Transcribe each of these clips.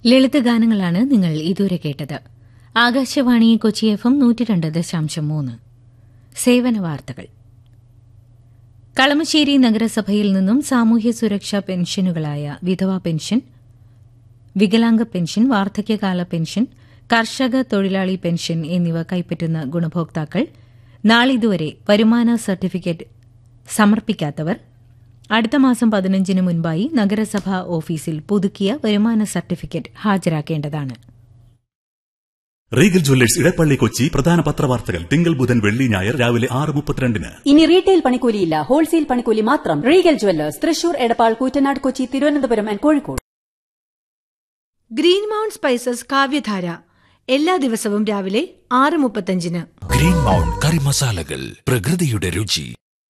ലളിതഗാനങ്ങളാണ് നിങ്ങൾ ഇതുവരെ കേട്ടത് ആകാശവാണി കൊച്ചി എഫ് എം നൂറ്റി രണ്ട് ദശാംശം മൂന്ന് സേവന വാർത്തകൾ കളമശ്ശേരി നഗരസഭയിൽ നിന്നും സാമൂഹ്യ സുരക്ഷാ പെൻഷനുകളായ വിധവാ പെൻഷൻ വികലാംഗ പെൻഷൻ വാർദ്ധക്യകാല പെൻഷൻ കർഷക തൊഴിലാളി പെൻഷൻ എന്നിവ കൈപ്പറ്റുന്ന ഗുണഭോക്താക്കൾ നാളിതുവരെ വരുമാന സർട്ടിഫിക്കറ്റ് സമർപ്പിക്കാത്തവർ അടുത്ത മാസം പതിനഞ്ചിന് മുൻപായി നഗരസഭാ ഓഫീസിൽ പുതുക്കിയ വരുമാന സർട്ടിഫിക്കറ്റ് ഹാജരാക്കേണ്ടതാണ് റീഗൽ ജ്വല്ലേഴ്സ് ഇടപ്പള്ളി കൊച്ചി പ്രധാന പത്രവാർത്തകൾ തിങ്കൾ ബുധൻ വെള്ളി ഞായർ രാവിലെ ആറ് മുപ്പത്തിരണ്ടിന് ഇനി റീറ്റെയിൽ പണിക്കൂലിയില്ല ഹോൾസെയിൽ പണിക്കൂലി മാത്രം Regal Jewellers Thrissur Edappal Koottanad Kochi Thiruvananthapuram and Kozhikode Green Mount Spices Kavyadhara എല്ലാ ദിവസവും രാവിലെ ആറ് മുപ്പത്തഞ്ചിന് ഗ്രീൻ മൗണ്ട് കറി മസാലകൾ പ്രകൃതിയുടെ രുചി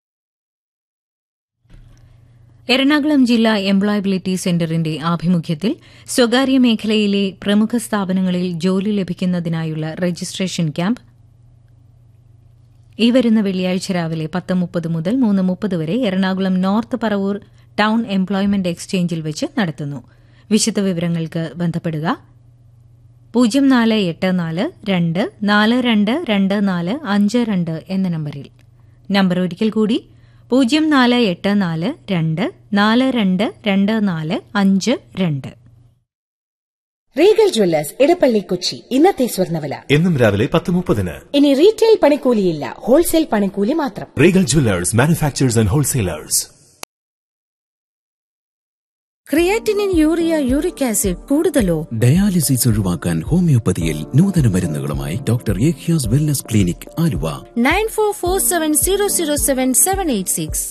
എറണാകുളം ജില്ലാ എംപ്ലോയബിലിറ്റി സെന്ററിന്റെ ആഭിമുഖ്യത്തിൽ സ്വകാര്യ മേഖലയിലെ പ്രമുഖ സ്ഥാപനങ്ങളിൽ ജോലി ലഭിക്കുന്നതിനായുള്ള രജിസ്ട്രേഷൻ ക്യാമ്പ് ഈ വരുന്ന വെള്ളിയാഴ്ച രാവിലെ പത്ത് മുപ്പത് മുതൽ മൂന്ന് മുപ്പത് വരെ Ernakulam North Paravur town employment എക്സ്ചേഞ്ചിൽ വെച്ച് നടത്തുന്നു വിശദവിവരങ്ങൾക്ക് ബന്ധപ്പെടുക പൂജ്യം നാല് എട്ട് നാല് രണ്ട് നാല് രണ്ട് രണ്ട് നാല് അഞ്ച് രണ്ട് എന്ന നമ്പറിൽ നമ്പർ ഒരിക്കൽ കൂടി പൂജ്യം നാല് എട്ട് നാല് രണ്ട് നാല് രണ്ട് രണ്ട് നാല് അഞ്ച് രണ്ട് റീഗൽ ജ്വല്ലേഴ്സ് ഇടപ്പള്ളി കൊച്ചി ഇന്നത്തെ സ്വർണ്ണവില എന്നും രാവിലെ പത്ത് മുപ്പതിന് ഇനി റീറ്റെയിൽ പണിക്കൂലിയില്ല ഹോൾസെയിൽ പണിക്കൂലി മാത്രം Regal Jewellers manufacturers and wholesalers creatinine urea uric acid കൂടുതലോ ഡയാലിസിസ് ഒഴിവാക്കാൻ ഹോമിയോപ്പതിയിൽ നൂതന മരുന്നുകളുമായി ഡോക്ടർ ഏഖ്യാസ് wellness clinic Aluva nine four four seven zero zero seven seven eight six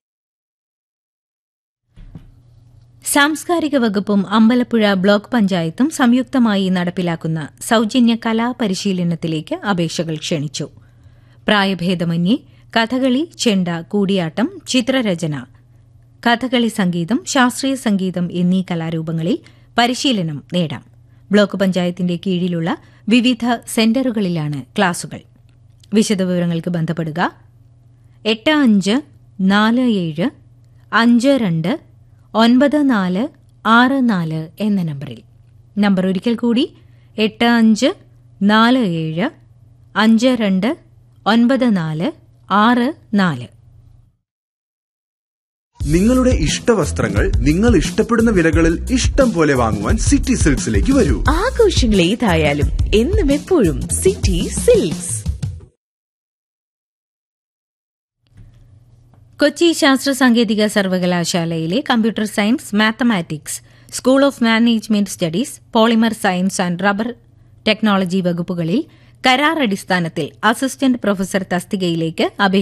സാംസ്കാരിക വകുപ്പും അമ്പലപ്പുഴ ബ്ലോക്ക് പഞ്ചായത്തും സംയുക്തമായി നടപ്പിലാക്കുന്ന സൌജന്യ കലാപരിശീലനത്തിലേക്ക് അപേക്ഷകൾ ക്ഷണിച്ചു പ്രായഭേദമന്യേ കഥകളി ചെണ്ട കൂടിയാട്ടം ചിത്രരചന കഥകളി സംഗീതം ശാസ്ത്രീയ സംഗീതം എന്നീ കലാരൂപങ്ങളിൽ പരിശീലനം നേടാം ബ്ലോക്ക് പഞ്ചായത്തിന്റെ കീഴിലുള്ള വിവിധ സെന്ററുകളിലാണ് ക്ലാസുകൾ വിശദവിവരങ്ങൾക്ക് ബന്ധപ്പെടുക എട്ട് അഞ്ച് നാല് ഏഴ് അഞ്ച് രണ്ട് ഒൻപത് നാല് ആറ് നാല് എന്ന നമ്പറിൽ നമ്പർ ഒരിക്കൽ കൂടി എട്ട് അഞ്ച് നാല് ഏഴ് അഞ്ച് രണ്ട് ഒൻപത് നാല് ആറ് നാല് നിങ്ങളുടെ ഇഷ്ടവസ്ത്രങ്ങൾ നിങ്ങൾ ഇഷ്ടപ്പെടുന്ന വിലകളിൽ ഇഷ്ടം പോലെ വാങ്ങുവാൻ സിറ്റി സിൽക്സിലേക്ക് വരൂ ആഘോഷങ്ങൾ ഏതായാലും എന്നും എപ്പോഴും സിറ്റി സിൽക്സ് കൊച്ചി ശാസ്ത്ര സാങ്കേതിക സർവകലാശാലയിലെ computer science mathematics school of management studies polymer science and rubber technology വകുപ്പുകളിൽ കരാർ അടിസ്ഥാനത്തിൽ അസിസ്റ്റന്റ് പ്രൊഫസർ തസ്തികയിലേക്ക് അപേക്ഷ